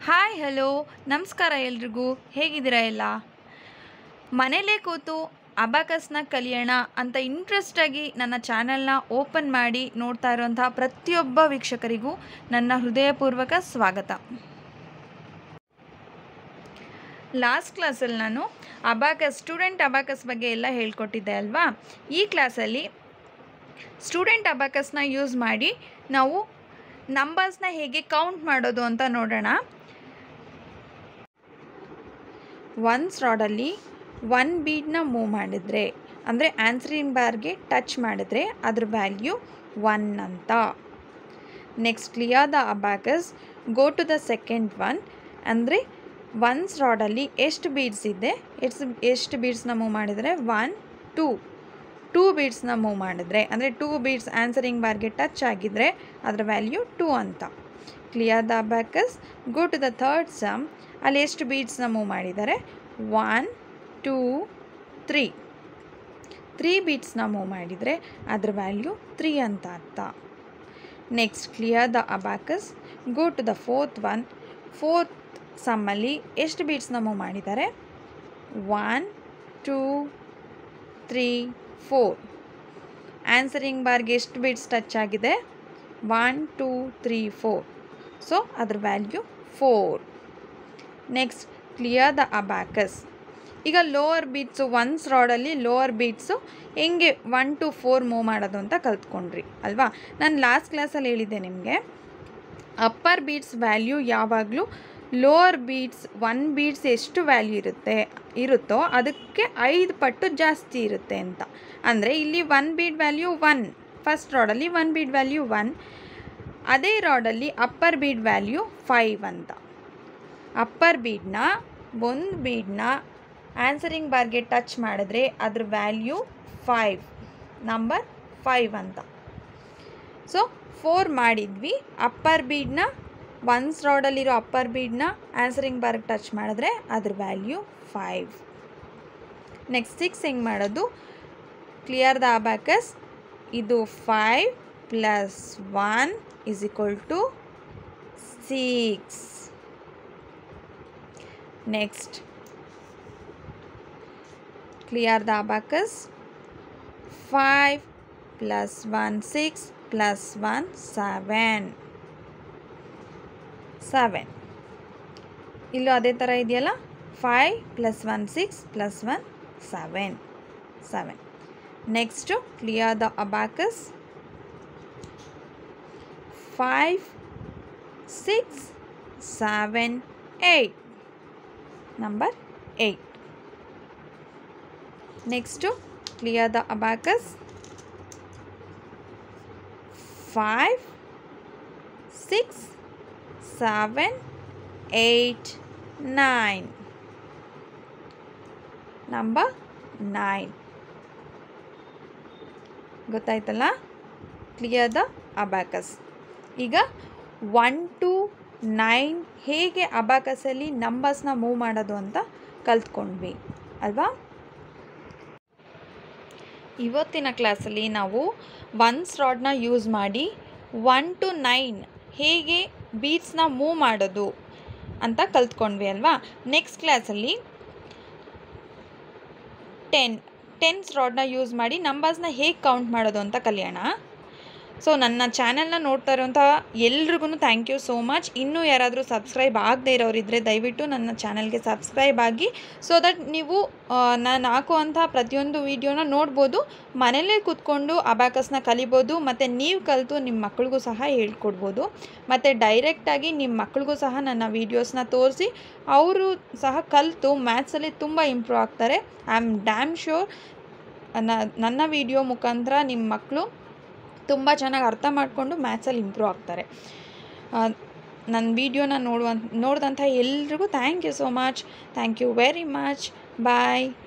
Hi hello ನಮಸ್ಕಾರ ಎಲ್ರಿಗೂ ಹೇಗಿದ್ದೀರಾ ಎಲ್ಲ ಮನೇಲೇ ಕೂತು ಅಬಾಕಸ್ನ ಕಲಿಯೋಣ ಅಂತ ಇಂಟ್ರೆಸ್ಟಾಗಿ ನನ್ನ ಚಾನಲ್ನ ಓಪನ್ ಮಾಡಿ ನೋಡ್ತಾ ಇರುವಂಥ ಪ್ರತಿಯೊಬ್ಬ ವೀಕ್ಷಕರಿಗೂ ನನ್ನ ಹೃದಯಪೂರ್ವಕ ಸ್ವಾಗತ ಲಾಸ್ಟ್ ಕ್ಲಾಸಲ್ಲಿ ನಾನು ಅಬಾಕಸ್ ಸ್ಟೂಡೆಂಟ್ ಅಬಾಕಸ್ ಬಗ್ಗೆ ಎಲ್ಲ ಹೇಳ್ಕೊಟ್ಟಿದ್ದೆ ಅಲ್ವಾ ಈ ಕ್ಲಾಸಲ್ಲಿ ಸ್ಟೂಡೆಂಟ್ ಅಬಾಕಸ್ನ ಯೂಸ್ ಮಾಡಿ ನಾವು ನಂಬರ್ಸ್ನ ಹೇಗೆ ಕೌಂಟ್ ಮಾಡೋದು ಅಂತ ನೋಡೋಣ ಒನ್ಸ್ ರಾಡಲ್ಲಿ ಒನ್ ಬೀಡ್ನ ಮೂವ್ ಮಾಡಿದರೆ ಅಂದರೆ ಆನ್ಸರಿಂಗ್ ಬಾರ್ಗೆ ಟಚ್ ಮಾಡಿದ್ರೆ ಅದ್ರ ವ್ಯಾಲ್ಯೂ ಒನ್ ಅಂತ next clear the abacus go to the second one ಅಂದರೆ ಒನ್ಸ್ ರಾಡಲ್ಲಿ ಎಷ್ಟು ಬೀಡ್ಸ್ ಇದೆ ಎಷ್ಟು ಎಷ್ಟು ಬೀಡ್ಸ್ನ ಮೂವ್ ಮಾಡಿದರೆ ಒನ್ ಟೂ ಟೂ ಬೀಡ್ಸ್ನ ಮೂವ್ ಮಾಡಿದ್ರೆ ಅಂದರೆ ಟೂ ಬೀಡ್ಸ್ ಆನ್ಸರಿಂಗ್ ಬಾರ್ಗೆ ಟಚ್ ಆಗಿದ್ದರೆ ಅದರ ವ್ಯಾಲ್ಯೂ ಟೂ ಅಂತ clear the abacus go to the third sum ಅಲ್ಲಿ ಎಷ್ಟು ಬೀಡ್ಸ್ನ ಮೂವ್ ಮಾಡಿದ್ದಾರೆ ಒನ್ ಟೂ ತ್ರೀ ತ್ರೀ ಬೀಟ್ಸ್ನ ಮೂವ್ ಮಾಡಿದರೆ ಅದ್ರ ವ್ಯಾಲ್ಯೂ ತ್ರೀ ಅಂತ ಅರ್ಥ next clear the abacus go to the fourth one fourth ಸಮ್ಮಲ್ಲಿ ಎಷ್ಟು ಬೀಟ್ಸ್ನ ಮೂವ್ ಮಾಡಿದ್ದಾರೆ one two three four answering ಬಾರ್ಗೆ ಎಷ್ಟು ಬೀಟ್ಸ್ ಟಚ್ ಆಗಿದೆ one two three four so ಅದ್ರ value four next clear the abacus ಈಗ ಲೋವರ್ ಬೀಟ್ಸು ಒನ್ಸ್ ರಾಡಲ್ಲಿ ಲೋವರ್ ಬೀಟ್ಸು ಹೆಂಗೆ ಒನ್ ಟು ಫೋರ್ ಮೂವ್ ಮಾಡೋದು ಅಂತ ಕಲ್ತ್ಕೊಂಡ್ರಿ ಅಲ್ವಾ ನಾನು ಲಾಸ್ಟ್ ಕ್ಲಾಸಲ್ಲಿ ಹೇಳಿದ್ದೆ ನಿಮಗೆ ಅಪ್ಪರ್ ಬೀಟ್ಸ್ ವ್ಯಾಲ್ಯೂ ಯಾವಾಗಲೂ ಲೋವರ್ ಬೀಟ್ಸ್ ಒನ್ ಬೀಟ್ಸ್ ಎಷ್ಟು ವ್ಯಾಲ್ಯೂ ಇರುತ್ತೆ ಇರುತ್ತೋ ಅದಕ್ಕೆ ಐದು ಪಟ್ಟು ಜಾಸ್ತಿ ಇರುತ್ತೆ ಅಂತ ಅಂದರೆ ಇಲ್ಲಿ one bead value one first ರಾಡಲ್ಲಿ ಒನ್ ಬೀಟ್ ವ್ಯಾಲ್ಯೂ ಒನ್ ಅದೇ ರಾಡಲ್ಲಿ ಅಪ್ಪರ್ ಬೀಡ್ ವ್ಯಾಲ್ಯೂ ಫೈವ್ ಅಂತ ಅಪ್ಪರ್ ಬೀಡ್ನ ಒಂದು ಬೀಡ್ನ ಆನ್ಸರಿಂಗ್ ಬಾರ್ಗೆ ಟಚ್ ಮಾಡಿದ್ರೆ ಅದ್ರ ವ್ಯಾಲ್ಯೂ ಫೈವ್ ನಂಬರ್ ಫೈವ್ ಅಂತ ಸೊ ಫೋರ್ ಮಾಡಿದ್ವಿ ಅಪ್ಪರ್ ಬೀಡ್ನ ಒನ್ಸ್ ರಾಡಲ್ಲಿರೋ ಅಪ್ಪರ್ ಬೀಡ್ನ ಆನ್ಸರಿಂಗ್ ಬಾರ್ಗೆ ಟಚ್ ಮಾಡಿದ್ರೆ ಅದ್ರ ವ್ಯಾಲ್ಯೂ ಫೈವ್ ನೆಕ್ಸ್ಟ್ ಸಿಕ್ಸ್ ಹೆಂಗೆ ಮಾಡೋದು ಕ್ಲಿಯರ್ ದ ಅಬ್ಯಾಕಸ್ ಇದು five plus one is equal to 6 next clear the abacus 5 plus 1 6 plus 1 7 7 ಇಲ್ಲೂ ಅದೇ ಥರ ಇದೆಯಲ್ಲ five plus one six plus one seven seven next clear the abacus five, six, seven, eight. Number eight. Next to clear the abacus. Five, six, seven, eight, nine. Number nine. ಗೊತ್ತಾಯ್ತಲ್ಲ clear the abacus ಈಗ one to nine ಹೇಗೆ ಅಬಾಕಸಲ್ಲಿ ನಂಬರ್ಸ್ನ move ಮಾಡೋದು ಅಂತ ಕಲ್ತ್ಕೊಂಡ್ವಿ ಅಲ್ವಾ ಇವತ್ತಿನ ಕ್ಲಾಸಲ್ಲಿ ನಾವು ಒನ್ಸ್ ರಾಡ್ನ ಯೂಸ್ ಮಾಡಿ ಒನ್ ಟು ನೈನ್ ಹೇಗೆ ಬೀಟ್ಸ್ನ ಮೂವ್ ಮಾಡೋದು ಅಂತ ಕಲ್ತ್ಕೊಂಡ್ವಿ ಅಲ್ವಾ ನೆಕ್ಸ್ಟ್ ಕ್ಲಾಸಲ್ಲಿ ಟೆನ್ ಟೆನ್ಸ್ ರಾಡ್ನ ಯೂಸ್ ಮಾಡಿ ನಂಬರ್ಸ್ನ ಹೇಗೆ ಕೌಂಟ್ ಮಾಡೋದು ಅಂತ ಕಲಿಯೋಣ ಸೊ ನನ್ನ ಚಾನಲ್ನ ನೋಡ್ತಾ ಇರೋಂಥ ಎಲ್ರಿಗೂ ಥ್ಯಾಂಕ್ ಯು ಸೋ ಮಚ್ ಇನ್ನೂ ಯಾರಾದರೂ ಸಬ್ಸ್ಕ್ರೈಬ್ ಆಗದೇ ಇರೋರಿದ್ದರೆ ದಯವಿಟ್ಟು ನನ್ನ ಚಾನಲ್ಗೆ ಸಬ್ಸ್ಕ್ರೈಬ್ ಆಗಿ ಸೊ ದಟ್ ನೀವು ನಾನು ಹಾಕುವಂಥ ಪ್ರತಿಯೊಂದು ವೀಡಿಯೋನ ನೋಡ್ಬೋದು ಮನೇಲೇ ಕೂತ್ಕೊಂಡು ಅಬ್ಯಾಕಸ್ನ ಕಲಿಬೋದು ಮತ್ತು ನೀವು ಕಲಿತು ನಿಮ್ಮ ಮಕ್ಳಿಗೂ ಸಹ ಹೇಳ್ಕೊಡ್ಬೋದು ಮತ್ತು ಡೈರೆಕ್ಟಾಗಿ ನಿಮ್ಮ ಮಕ್ಳಿಗೂ ಸಹ ನನ್ನ ವೀಡಿಯೋಸ್ನ ತೋರಿಸಿ ಅವರು ಸಹ ಕಲಿತು ಮ್ಯಾಥ್ಸಲ್ಲಿ ತುಂಬ ಇಂಪ್ರೂವ್ ಆಗ್ತಾರೆ ಐ ಆಮ್ ಡ್ಯಾಮ್ ಶ್ಯೂರ್ ನನ್ನ ವೀಡಿಯೋ ಮುಖಾಂತರ ನಿಮ್ಮ ಮಕ್ಕಳು ತುಂಬ ಚೆನ್ನಾಗಿ ಅರ್ಥ ಮಾಡಿಕೊಂಡು ಮ್ಯಾಥ್ಸಲ್ಲಿ ಇಂಪ್ರೂವ್ ಆಗ್ತಾರೆ ನನ್ನ ವೀಡಿಯೋನ ನೋಡುವ ನೋಡಿದಂಥ ಎಲ್ರಿಗೂ thank you so much thank you very much bye